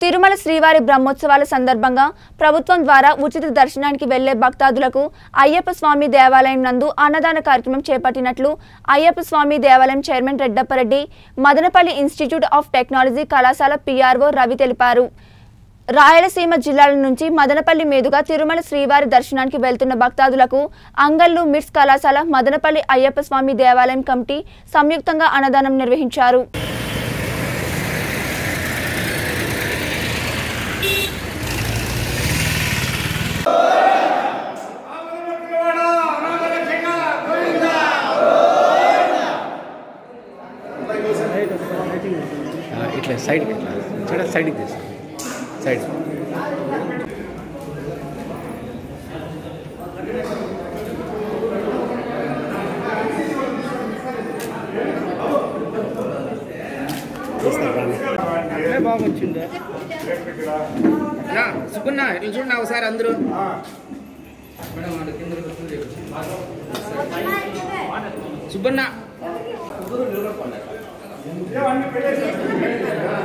తిరుమల శ్రీవారి బ్రహ్మోత్సవాల సందర్భంగా ప్రభుత్వం ద్వారా ఉచిత దర్శనానికి వెళ్లే భక్తాదులకు అయ్యప్ప స్వామి దేవాలయం నందు అన్నదాన కార్యక్రమం చేపట్టినట్లు అయ్యప్ప స్వామి దేవాలయం chairman Reddappa Reddy Madanapalle institute of technology కళాశాల పిఆర్ఓ రవి తెలిపారు రాయలసీమ జిల్లాల నుంచి మదనపల్లి మీదుగా తిరుమల శ్రీవారి దర్శనానికి వెళ్తున్న భక్తాదులకు అంగల్లు మిట్స్ కళాశాల మదనపల్లి అయ్యప్ప స్వామి దేవాలయం కమిటీ సంయుక్తంగా అన్నదానం నిర్వహించారు ఆ, ఇట్లా సైడ్కి ఇట్లా చూడ సైడ్కి తీసు సైడ్ నా సుకున్న ఇట్లా చూడండి ఒకసారి అందరూ సుబ్బన్న